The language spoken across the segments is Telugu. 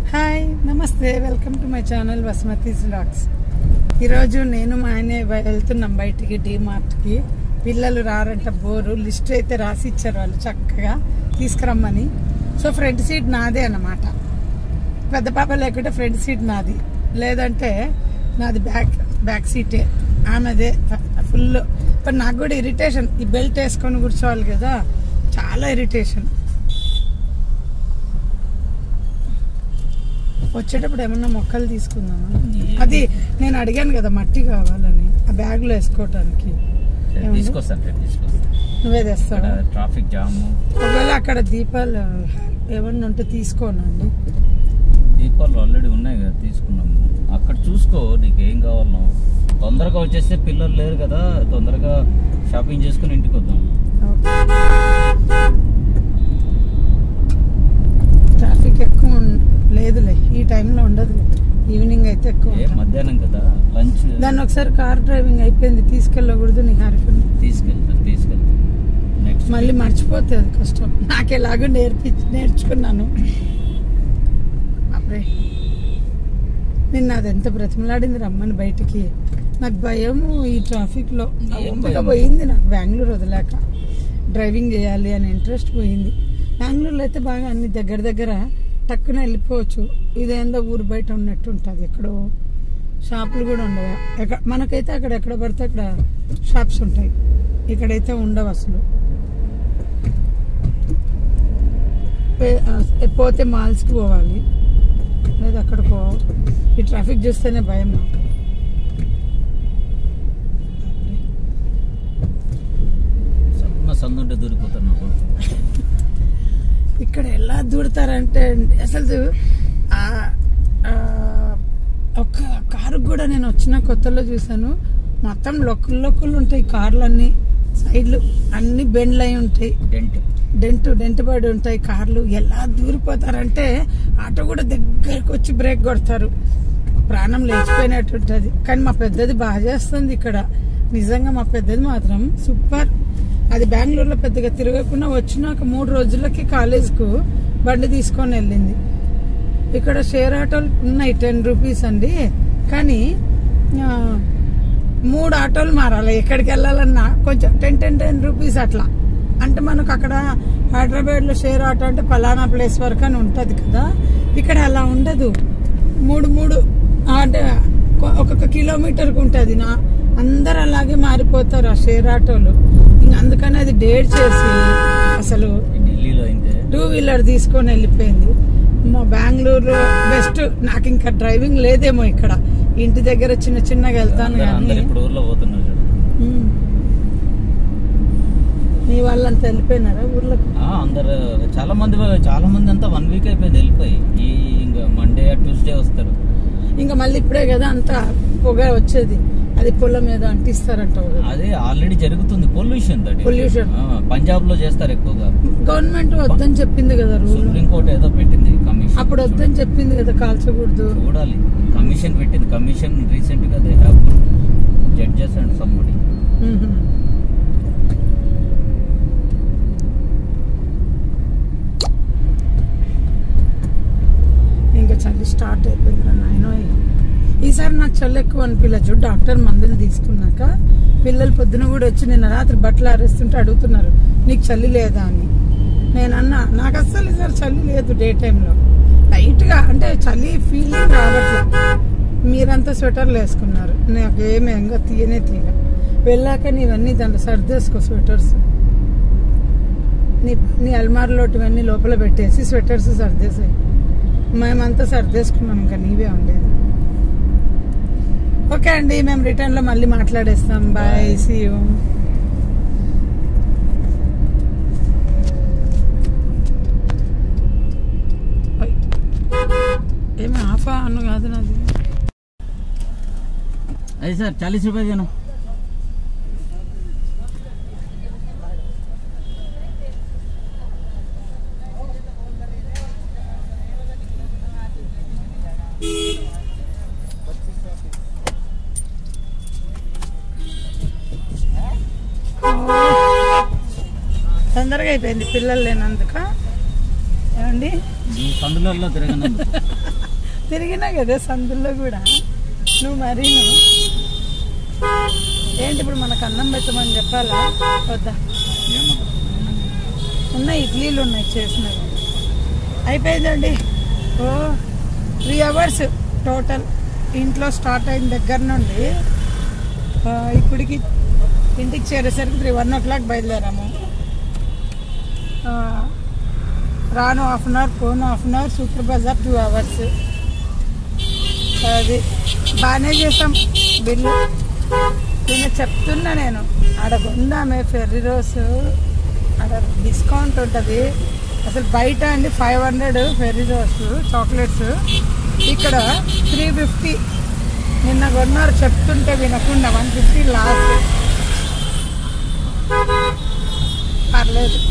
హాయ్ నమస్తే welcome to my channel Vasumathi's vlogs ఈరోజు నేను మా ఆయన వెళ్తున్నాం బయటికి కి పిల్లలు రారంట బోరు లిస్ట్ అయితే రాసి ఇచ్చారు వాళ్ళు చక్కగా తీసుకురమ్మని సో ఫ్రంట్ సీట్ నాదే అన్నమాట పెద్ద పాప లేకుంటే ఫ్రంట్ సీట్ నాది లేదంటే నాది బ్యాక్ బ్యాక్ సీటే ఆమెదే ఫుల్ ఇప్పుడు నాకు కూడా ఇరిటేషన్ ఈ బెల్ట్ వేసుకొని కూర్చోవాలి కదా చాలా ఇరిటేషన్ వచ్చేటప్పుడు ఏమన్నా మొక్కలు తీసుకుందామా అది నేను అడిగాను కదా మట్టి కావాలని ఆ బ్యాగ్ లో వేసుకోవటానికి ఏమండి? తీసుకొస్తాను రేపు తీసుకొస్తాను నువ్వే ఇక్కడ తెస్తావా ట్రాఫిక్ జాము ఒకవేళ అక్కడ దీపాలు ఏమన్నా ఉంటే తీసుకోనండి దీపాలు ఆల్రెడీ ఉన్నాయి కదా తీసుకున్నాము అక్కడ చూసుకో నీకు ఏం కావాలో తొందరగా వచ్చేస్తే పిల్లలు లేరు కదా తొందరగా షాపింగ్ చేసుకుని ఇంటికి వద్దాం ట్రాఫిక్ ఎక్కువ ఉన్- లేదులే ఈ టైంలో ఉండదులే ఈవినింగ్ అయితే ఎక్కువ ఏ ఉంటుంది. మధ్యాహ్నం కదా లంచ్ దాన్ని ఒకసారి కార్ డ్రైవింగ్ అయిపోయింది తీసుకెళ్ళకూడదు నీకు హరికని తీసుకెళ్తాను తీసుకెళ్తాను నెక్స్ట్ మళ్ళీ మర్చిపోతే అది కష్టం నాకు ఎలాగో నేర్పి నేర్చుకున్నాను అప్పుడే నిన్న అది ఎంత బ్రతిమలాడింది రమ్మని బయటికి నాకు భయము ఈ ట్రాఫిక్ లో ఏం ఓపిక భయం? పోయింది నాకు బెంగళూరు వదిలేక డ్రైవింగ్ చేయాలి అని ఇంట్రెస్ట్ పోయింది బెంగళూరులో అయితే బాగా అన్ని దగ్గర దగ్గర టక్కున వెళ్ళిపోవచ్చు ఇదేందో ఊరు బయట ఉన్నట్టు ఉంటుంది ఎక్కడో షాపులు కూడా ఉండవు ఎక్క- మనకైతే అక్కడ ఎక్కడ పడితే అక్కడ షాప్స్ ఉంటాయి ఇక్కడైతే ఉండవు అసలు పే- ఆ, పోతే మాల్స్కి పోవాలి లేదా అక్కడికో ఈ ట్రాఫిక్ చూస్తేనే భయం నాకు సన్న సందుంటే దూరిపోతాను నా కొడుకు ఇక్కడ ఎలా దూడతారంటే అసలు ఆ ఆ, ఒక కారు కూడా నేను వచ్చిన కొత్తలో చూసాను మొత్తం లొక్కులు లొక్కులు ఉంటాయి కార్లన్నీ సైడ్లు అన్ని బెండ్లు అయి ఉంటాయి డెంట్ డెంట్ డెంట్ పడి ఉంటాయి కార్లు ఎలా దూరిపోతారంటే ఆటో కూడా దగ్గరకు వచ్చి బ్రేక్ కొడతారు ప్రాణం లేచిపోయినట్టు ఉంటుంది కానీ మా పెద్దది బాగా చేస్తుంది ఇక్కడ నిజంగా మా పెద్దది మాత్రం సూపర్ అది బెంగళూరులో పెద్దగా తిరగకుండా వచ్చినాక మూడు రోజులకి కాలేజ్కు బండి తీసుకొని వెళ్ళింది ఇక్కడ షేర్ ఆటోలు ఉన్నాయి టెన్ రూపీస్ అండి కానీ ఆ, మూడు ఆటోలు మారాలి ఎక్కడికి వెళ్ళాలన్నా కొంచెం టెన్ టెన్ టెన్ రూపీస్ అట్లా అంటే మనకు అక్కడ హైదరాబాద్లో షేర్ ఆటో అంటే పలానా ప్లేస్ వరకు అని ఉంటుంది కదా ఇక్కడ అలా ఉండదు మూడు మూడు ఆ, అంటే కొ- ఒక్కొక్క కిలోమీటర్కి ఉంటుంది నా అందరు అలాగే మారిపోతారు ఆ షేర్ ఆటోలు ఇంక అందుకని అది డేట్ చేసి అసలు ఈ ఢిల్లీలో అయితే టూ వీలర్ తీసుకొని వెళ్ళిపోయింది మా బెంగళూరులో బెస్ట్ నాకు ఇంకా డ్రైవింగ్ లేదేమో ఇక్కడ ఇంటి దగ్గర చిన్న చిన్నగా వెళ్తాను అందరూ- కానీ అందరు ఇప్పుడు ఊర్లో పోతున్నారు చూడు ఉమ్. మీ వాళ్ళంతా వెళ్ళిపోయినారా ఊర్లోకి ఆ, అందరు చాలా మంది చాలా మంది అంతా వన్ వీక్ అయిపోయింది వెళ్ళిపోయి ఈ ఇంకా మండే ట్యూస్డే వస్తారు ఇంకా మళ్ళీ ఇప్పుడే కదా అంతా పొగ వచ్చేది అది పొలం మీద అంటిస్తారంట కదా. అదే ఆల్రెడీ జరుగుతుంది పొల్యూషన్ తోటి Pollution. పంజాబ్ లో చేస్తారు ఎక్కువగా గవర్నమెంట్ వద్దని చెప్పింది కదా రూల్ సుప్రీంకోర్టు ఏదో పెట్టింది కమిషన్ అప్పుడు వద్దని చెప్పింది కదా కాల్చకూడదు చూడాలి కమిషన్ పెట్టింది కమిషన్ రీసెంట్ గా they have judges and somebody ఉహుం. ఇంకా చలి స్టార్ట్ అయిపోయింది నాయన ఈసారి నాకు చలి ఎక్కువ అనిపించచ్చు డాక్టర్ మందులు తీసుకున్నాక పిల్లలు పొద్దున కూడా వచ్చి నిన్న రాత్రి బట్టలు ఆరేస్తుంటే అడుగుతున్నారు నీకు చలి లేదా అని నేను అన్నా నాకు అస్సలు ఈసారి చలి లేదు డే టైంలో లైట్గా అంటే చలి ఫీలింగ్ రావట్లేదు మీరంతా స్వెటర్లు వేసుకున్నారు నాకు ఏమి ఇంకా తీయనే తీయ వెళ్ళాక నీవన్నీ దాంట్లో సర్దేసుకో స్వెటర్స్ నీ నీ అల్మార్లోటివన్నీ లోపల పెట్టేసి స్వెటర్స్ సర్దేసాయి మేమంతా సర్దేసుకున్నాం ఇంకా నీవే ఉండేది ఓకే అండి మేము రిటర్న్ లో మళ్ళీ మాట్లాడేస్తాం బాయ్ Bye. సీ యూ ఏమి ఆఫా అన్ను కాదు నాది అదే సార్ చాలీస్ రూపాయ దేనా తొందరగా అయిపోయింది పిల్లలు లేనందుక ఏమండి నువ్వు సందులలో తిరగనందుకు తిరిగినా కదా సందుల్లో కూడా నువ్వు మరీ నువ్వు ఏంటి ఇప్పుడు మనకు అన్నం పెట్టమని చెప్పాలా వద్దా ఏమో ఉన్నాయి ఇడ్లీలు ఉన్నాయి చేసినవి అయిపోయిందండి ఓ త్రీ అవర్స్ టోటల్ ఇంట్లో స్టార్ట్ అయిన దగ్గర నుండి ఆ, ఇప్పటికి ఇంటికి చేరేసరికి త్రీ వన్ ఓ క్లాక్ బయలుదేరాము ఆ, రాను హాఫ్ అన్ అవర్ పోను half an hour super bazaar two hours అది బాగానే చేసాం బిల్లు నేను చెప్తున్నా నేను ఆడ కొందామే ఫెర్రీ రోస్ ఆడ డిస్కౌంట్ ఉంటుంది అసలు బయట అండి five hundred Ferrero Rocher chocolates ఇక్కడ త్రీ ఫిఫ్టీ నిన్న కొన్నారు చెప్తుంటే వినకుండా వన్ ఫిఫ్టీ లాస్ట్ పర్లేదు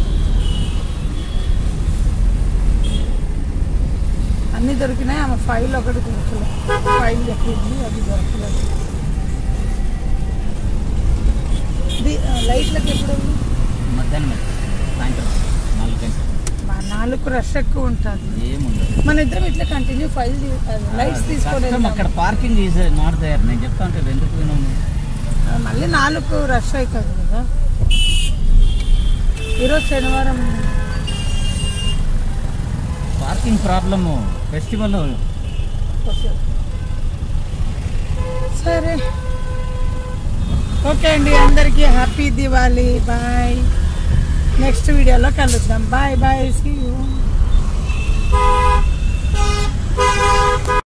అన్నీ దొరికినాయి ఆమె ఫైల్ ఒకటి దొరకలేదు ఫైల్ చెప్పింది అది దొరకలేదు ఇది ఆ, లైట్లకి ఎప్పుడు మధ్యాహ్నం సాయంత్రం నాలుగు గంటలు మా నాలుగు రష్ ఎక్కువ ఉంటుంది ఏముండదు మన ఇద్దరం ఇట్లా కంటిన్యూ ఫైల్ లైట్స్ తీసుకొని కష్టం అక్కడ పార్కింగ్ ఈజ్ నాట్ దేర్ నేను చెప్తా అంటే ఎందుకు వినము వెళ్దాం. మళ్ళీ నాలుగు రష్ అవుతుంది కదా ఈరోజు శనివారం పార్కింగ్ ప్రాబ్లము ఫెస్టివల్ ఓకే. సరే ఓకే అండి అందరికీ హ్యాపీ దివాళీ బాయ్ నెక్స్ట్ వీడియోలో కలుద్దాం బాయ్ బాయ్ సీ యూ